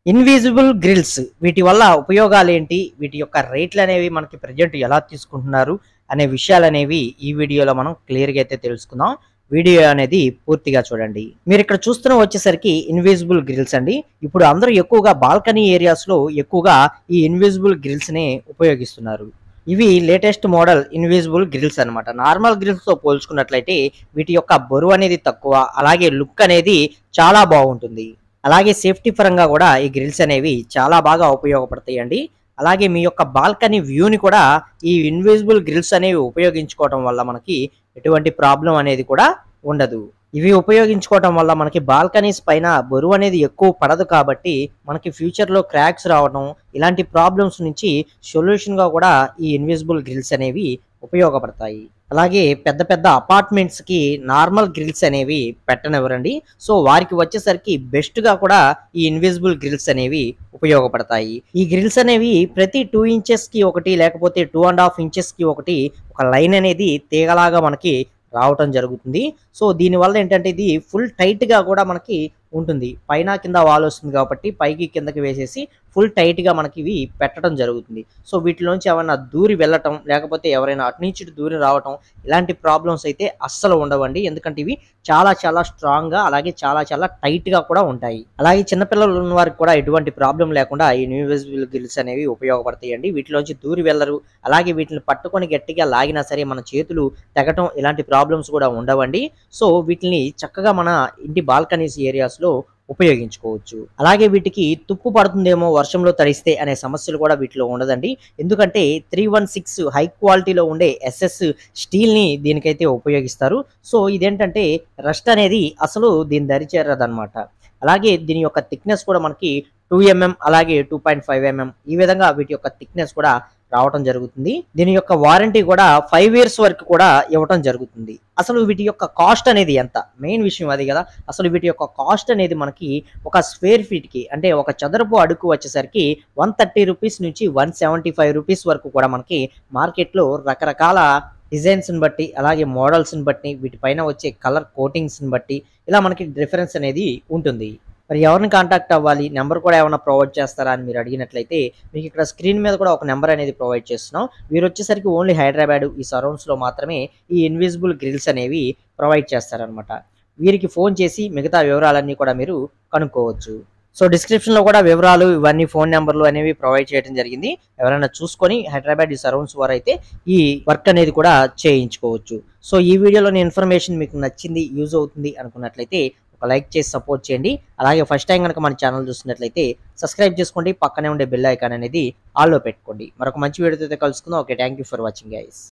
invisible grills వీటి వల్ల ఉపయోగాలు ఏంటి వీటి యొక్క రేట్లు అనేవి మనకి ప్రజెంట్ ఎలా తీసుకుంటున్నారు అనే విషయాలు అనేవి ఈ వీడియోలో మనం క్లియర్గా అయితే తెలుసుకుందాం వీడియో అనేది పూర్తిగా చూడండి మీరు ఇక్కడ చూస్తున్న వచ్చేసరికి ఇన్విజిబుల్ గ్రిల్స్ అండి ఇప్పుడు అందరూ ఎక్కువగా బాల్కనీ ఏరియాస్ లో ఎక్కువగా ఈ ఇన్విజిబుల్ గ్రిల్స్ ని ఉపయోగిస్తున్నారు ఇవి లేటెస్ట్ మోడల్ ఇన్విజిబుల్ గ్రిల్స్ అన్నమాట నార్మల్ గ్రిల్స్ తో పోల్చుకున్నట్లయితే వీటి యొక్క బరువు అనేది తక్కువ అలాగే లుక్ అనేది చాలా బాగుంటుంది అలాగే సేఫ్టీ పరంగా కూడా ఈ గ్రిల్స్ అనేవి చాలా బాగా ఉపయోగపడతాయండి అలాగే మీ యొక్క బాల్కనీ వ్యూని కూడా ఈ ఇన్విజిబుల్ గ్రిల్స్ అనేవి ఉపయోగించుకోవడం వల్ల మనకి ఎటువంటి ప్రాబ్లం అనేది కూడా ఉండదు ఇవి ఉపయోగించుకోవటం వల్ల మనకి బాల్కనీస్ పైన బరువు అనేది ఎక్కువ పడదు కాబట్టి మనకి ఫ్యూచర్ లో క్రాక్స్ రావడం ఇలాంటి ప్రాబ్లమ్స్ నుంచి సొల్యూషన్ గా కూడా ఈ ఇన్విజిబుల్ గ్రిల్స్ అనేవి ఉపయోగపడతాయి అలాగే పెద్ద పెద్ద అపార్ట్మెంట్స్ కి నార్మల్ గ్రిల్స్ అనేవి పెట్టనివ్వరండి సో వారికి వచ్చేసరికి బెస్ట్ గా కూడా ఈ ఇన్విజిబుల్ గ్రిల్స్ అనేవి ఉపయోగపడతాయి ఈ గ్రిల్స్ అనేవి ప్రతి టూ ఇంచెస్ కి ఒకటి లేకపోతే టూ అండ్ హాఫ్ ఇంచెస్ కి ఒకటి ఒక లైన్ అనేది తీగలాగా మనకి రావటం జరుగుతుంది సో దీనివల్ల ఏంటంటే ఇది ఫుల్ టైట్ గా కూడా మనకి ఉంటుంది పైన కింద వాల్ వస్తుంది కాబట్టి పైకి కిందకి వేసేసి ఫుల్ టైట్ గా మనకి ఇవి పెట్టడం జరుగుతుంది సో వీటిలోంచి ఏమైనా దూరి వెళ్ళటం లేకపోతే ఎవరైనా అటు నుంచి ఇటు దూరి రావటం ఇలాంటి ప్రాబ్లమ్స్ అయితే అస్సలు ఉండవండి ఎందుకంటే ఇవి చాలా చాలా స్ట్రాంగ్ గా అలాగే చాలా చాలా టైట్ గా కూడా ఉంటాయి అలాగే చిన్నపిల్లలు ఉన్న వారికి కూడా ఎటువంటి ప్రాబ్లం లేకుండా ఈ ఇన్విజిబుల్ గ్రిల్స్ అనేవి ఉపయోగపడతాయండి వీటిలోంచి దూరి వెళ్ళరు అలాగే వీటిని పట్టుకొని గట్టిగా లాగినా సరే మన చేతులు తెగటం ఇలాంటి ప్రాబ్లమ్స్ కూడా ఉండవండి సో వీటిని చక్కగా మన ఇంటి బాల్కనీస్ ఏరియాస్ లో ఉపయోగించుకోవచ్చు అలాగే వీటికి తుప్పు పడుతుందేమో వర్షంలో తడిస్తే అనే సమస్యలు కూడా వీటిలో ఉండదండి ఎందుకంటే త్రీ వన్ సిక్స్ హై క్వాలిటీలో ఉండే ఎస్ఎస్ స్టీల్ ని దీనికైతే ఉపయోగిస్తారు సో ఇదేంటంటే రస్ట్ అనేది అసలు దీని దరి చేరదన్నమాట అలాగే దీని యొక్క థిక్నెస్ కూడా మనకి టూ ఎంఎం అలాగే టూ పాయింట్ ఫైవ్ ఎంఎం ఈ విధంగా వీటి యొక్క థిక్నెస్ కూడా రావటం జరుగుతుంది దీని యొక్క వారంటీ కూడా ఫైవ్ ఇయర్స్ వరకు కూడా ఇవ్వటం జరుగుతుంది అసలు వీటి యొక్క కాస్ట్ అనేది ఎంత మెయిన్ విషయం అది కదా అసలు వీటి యొక్క కాస్ట్ అనేది మనకి ఒక స్క్వేర్ ఫీట్ కి అంటే ఒక చదరపు అడుగు వచ్చేసరికి వన్ థర్టీ రూపీస్ నుంచి వన్ సెవెంటీ ఫైవ్ రూపీస్ వరకు కూడా మనకి మార్కెట్లో రకరకాల డిజైన్స్ని బట్టి అలాగే మోడల్స్ని బట్టి వీటిపైన వచ్చే కలర్ కోటింగ్స్ని బట్టి ఇలా మనకి డిఫరెన్స్ అనేది ఉంటుంది మరి ఎవరిని కాంటాక్ట్ అవ్వాలి నెంబర్ కూడా ఏమైనా ప్రొవైడ్ చేస్తారా అని మీరు అడిగినట్లయితే మీకు ఇక్కడ స్క్రీన్ మీద కూడా ఒక నెంబర్ అనేది ప్రొవైడ్ చేస్తున్నాం వీరు వచ్చేసరికి ఓన్లీ హైదరాబాద్ ఈ సరౌండ్స్లో మాత్రమే ఈ ఇన్విజిబుల్ గ్రిల్స్ అనేవి ప్రొవైడ్ చేస్తారనమాట వీరికి ఫోన్ చేసి మిగతా వివరాలన్నీ కూడా మీరు కనుక్కోవచ్చు సో డిస్క్రిప్షన్లో కూడా వివరాలు ఇవన్నీ ఫోన్ నెంబర్లు అనేవి ప్రొవైడ్ చేయడం జరిగింది ఎవరైనా చూసుకొని హైదరాబాద్ ఈ సరౌండ్స్ వారు అయితే ఈ వర్క్ అనేది కూడా చేయించుకోవచ్చు సో ఈ వీడియోలోని ఇన్ఫర్మేషన్ మీకు నచ్చింది యూజ్ అవుతుంది అనుకున్నట్లయితే ఒక లైక్ చేసి సపోర్ట్ చేయండి అలాగే ఫస్ట్ టైం కనుక మన ఛానల్ చూస్తున్నట్లయితే సబ్స్క్రైబ్ చేసుకోండి పక్కనే ఉండే బెల్ ఐకాన్ అనేది ఆల్లో పెట్టుకోండి మరొక మంచి వీడియోతో కలుసుకుందాం okay thank you for watching guys